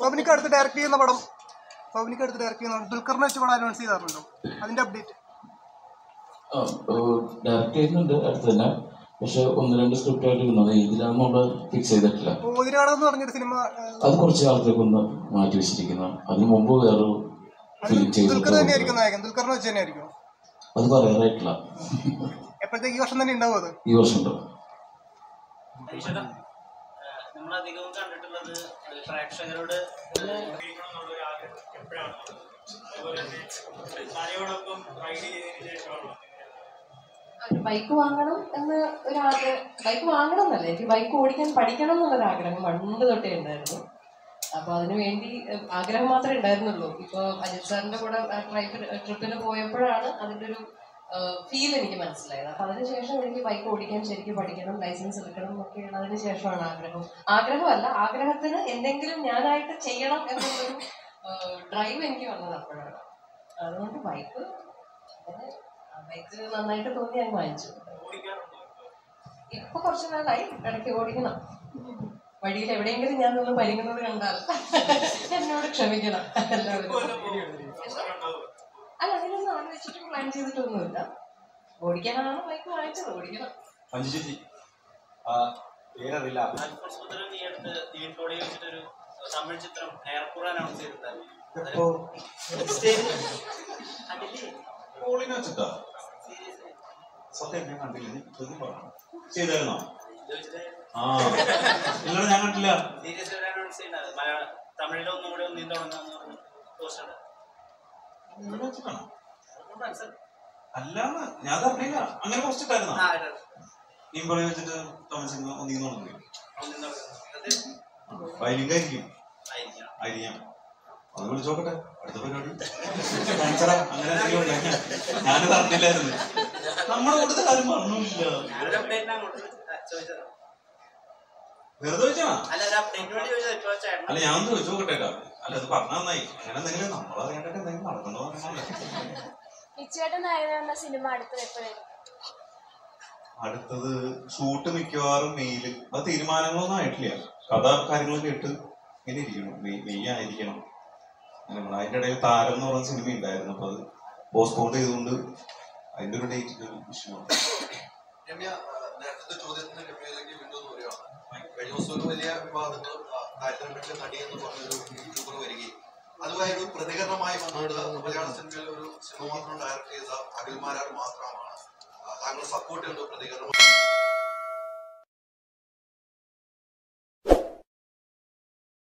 പവനിക്ക് അടുത്ത് ഡയറക്റ്റ് ചെയ്യുന്ന പടം പവനിക്ക് അടുത്ത് ഡയറക്റ്റ് ചെയ്യുന്ന പടം ദുൽഖറിനെ വെച്ച് പടം അനൗൺസ് ചെയ്താറുണ്ടോ അതിന്റെ അപ്ഡേറ്റ് ഡയറക്റ്റ് ചെയ്യുന്നുണ്ട് അടുത്ത് തന്നെ പക്ഷെ ഒന്ന് രണ്ട് സ്ക്രിപ്റ്റ് ആയിട്ട് ഇരുന്നത് ഇതിലാന്ന് നമ്മൾ ഫിക്സ് ചെയ്തിട്ടില്ല ഓതിരാടം എന്ന് പറഞ്ഞൊരു സിനിമ അത് കുറച്ച് കാലത്തേക്ക് ഒന്ന് മാറ്റി വെച്ചിരിക്കുന്നു അതിന് മുമ്പ് വേറൊരു ഫിലിം ദുൽഖർ ചെയ്തിട്ടുണ്ട് തന്നെയായിരിക്കും നായകൻ ദുൽഖറിനെ വെച്ച് തന്നെയായിരിക്കും അത് പറയാറായിട്ടില്ല എപ്പോഴത്തേക്ക് ഈ വർഷം തന്നെ ഉണ്ടാവും അത് ഈ വർഷം ഉണ്ടോ നമ്മളധികവും കണ്ടിട്ടുള്ളത് പ്രേക്ഷകരോട് ഒരു ബൈക്ക് വാങ്ങണം എന്ന് ഒരു ആഗ്രഹം ബൈക്ക് വാങ്ങണം എന്നല്ല എനിക്ക് ബൈക്ക് ഓടിക്കാൻ പഠിക്കണം എന്നുള്ളൊരു ആഗ്രഹം പണ്ട് തൊട്ടേ ഉണ്ടായിരുന്നു അപ്പൊ അതിനു വേണ്ടി ഏഹ്, ആഗ്രഹം മാത്രമേ ഉണ്ടായിരുന്നുള്ളൂ ഇപ്പൊ അജിത് സാറിന്റെ കൂടെ ട്രൈപ്പ് ട്രിപ്പിന് പോയപ്പോഴാണ് അതിന്റെ ഒരു ഫീൽ എനിക്ക് മനസ്സിലായത് അപ്പൊ അതിനുശേഷം എനിക്ക് ബൈക്ക് ഓടിക്കാൻ ശരിക്കും പഠിക്കണം ലൈസൻസ് എടുക്കണം എന്നൊക്കെയാണ് അതിന് ശേഷമാണ് ആഗ്രഹം ആഗ്രഹമല്ല ആഗ്രഹത്തിന് എന്തെങ്കിലും ഞാനായിട്ട് ചെയ്യണം എന്നുള്ളൊരു ഡ്രൈവ് എനിക്ക് വന്നത് അപ്പോഴാണ് അതുകൊണ്ട് ബൈക്ക് അങ്ങനെ ബൈക്ക് നന്നായിട്ട് തോന്നി ഞാൻ വാങ്ങിച്ചു ഇപ്പൊ കുറച്ച് നാളായി ഇടയ്ക്ക് ഓടിക്കണം വഴിയിൽ എവിടെയെങ്കിലും ഞാൻ നിന്ന് പരിങ്ങുന്നത് കണ്ടാൽ എന്നോട് ക്ഷമിക്കണം എല്ലാവരും അല്ല അതിനൊന്നും അവിടെ വെച്ചിട്ട് പ്ലാൻ ചെയ്തിട്ടൊന്നുമില്ല ഓടിക്കാനാണ് ബൈക്ക് വാങ്ങിച്ചത് ഓടിക്കണം മഞ്ജു ചേച്ചി ആ പേരറിയില്ല അൽഫോൺസ് മുതലും ഈ അടുത്ത് തീയറ്റോടെ വെച്ചിട്ടൊരു തമിഴ് ചിത്രം എയർപോർട്ട് അനൗൺസ് ചെയ്തിട്ടുണ്ടായിരുന്നു എപ്പോ കണ്ടില്ലേ പോളിനെ വെച്ചിട്ടാ സത്യം ഞാൻ കണ്ടില്ല നീ ചോദ്യം പറഞ്ഞു ചെയ്തായിരുന്നോ ആ ഇല്ലടാ ഞാൻ കണ്ടില്ല സീരിയസ് ഒരു അനൗൺസ് ചെയ്യുന്നത് മലയാള തമിഴിൽ ഒന്നും കൂടെ ഒന്നും തുടങ്ങാന്ന് പറഞ്ഞു പോസ്റ്റർ ഇവിടെ വെച്ചിട്ടാണോ അല്ലാന്ന് ഞാൻ അത് അറിയില്ല അങ്ങനെ പോസ്റ്റ് ഇട്ടായിരുന്നോ നീമ്പളി വെച്ചിട്ട് തമിഴ് സിനിമ ഒന്നീന്ന് തുടങ്ങി വയലിംഗ് ആയിരിക്കും ആയിരിക്കാം അത് വിളിച്ചോക്കട്ടെ അടുത്ത പരിപാടി കാണിച്ചടാ അങ്ങനെ എന്തെങ്കിലും ഉണ്ടെങ്കിൽ ഞാനത് അറിഞ്ഞില്ലായിരുന്നു നമ്മുടെ കൂടുതൽ ആരും പറഞ്ഞില്ല ഞാനൊരു അപ്ഡേറ്റ് അങ്ങോട്ട് ചോദിച്ചതാണ് വെറുതെ വെച്ചാണോ അല്ല ഒരു അപ്ഡേറ്റിന് വേണ്ടി ചോദിച്ചത് ഇപ്പോൾ ചേട്ടൻ അല്ല ഞാൻ ചോദിച്ചു നോക്കട്ടെ കേട്ടോ അല്ല അത് പറഞ്ഞ നന്നായി അങ്ങനെ എന്തെങ്കിലും നമ്മൾ അറിയാണ്ടൊക്കെ എന്തെങ്കിലും നടക്കണ്ടോ ഇച്ചേട്ടൻ നായകൻ എന്ന സിനിമ അടുത്തത് എപ്പോഴായിരുന്നു അടുത്തത് ഷൂട്ട് മിക്കവാറും മെയില് അത് തീരുമാനങ്ങളൊന്നും ആയിട്ടില്ല കഥ കാര്യങ്ങളൊക്കെ ഇട്ട് ഇങ്ങനെ ഇരിക്കണം മെയ് മെയ് ആയിരിക്കണം അങ്ങനെ നമ്മൾ അതിന്റെ ഇടയിൽ താരം എന്ന് പറയുന്ന സിനിമ ഉണ്ടായിരുന്നു അപ്പൊ അത് പോസ്റ്റ്പോൺ ചെയ്തുകൊണ്ട് അതിന്റെ ഒരു ഡേറ്റ് വിഷയമാണ് രമ്യ ആ, നേരത്തെ ചോദ്യത്തിന് രമ്യയിലേക്ക് വീണ്ടും ഒന്ന് വരികയാണ് കഴിഞ്ഞ ദിവസം ഒരു വലിയ വിവാദങ്ങളും താല്പര്യപ്പെട്ട നടി എന്ന് പറഞ്ഞൊരു യൂട്യൂബർ വരികയും അതുമായി ഒരു പ്രതികരണമായി വന്നത് മലയാള സിനിമയിൽ ഒരു സിനിമ മാത്രം ഡയറക്ട് ചെയ്ത അഖിൽമാരാർ മാത്രമാണ് ആ, താങ്കൾ സപ്പോർട്ട് ചെയ്യുന്ന പ്രതികരണം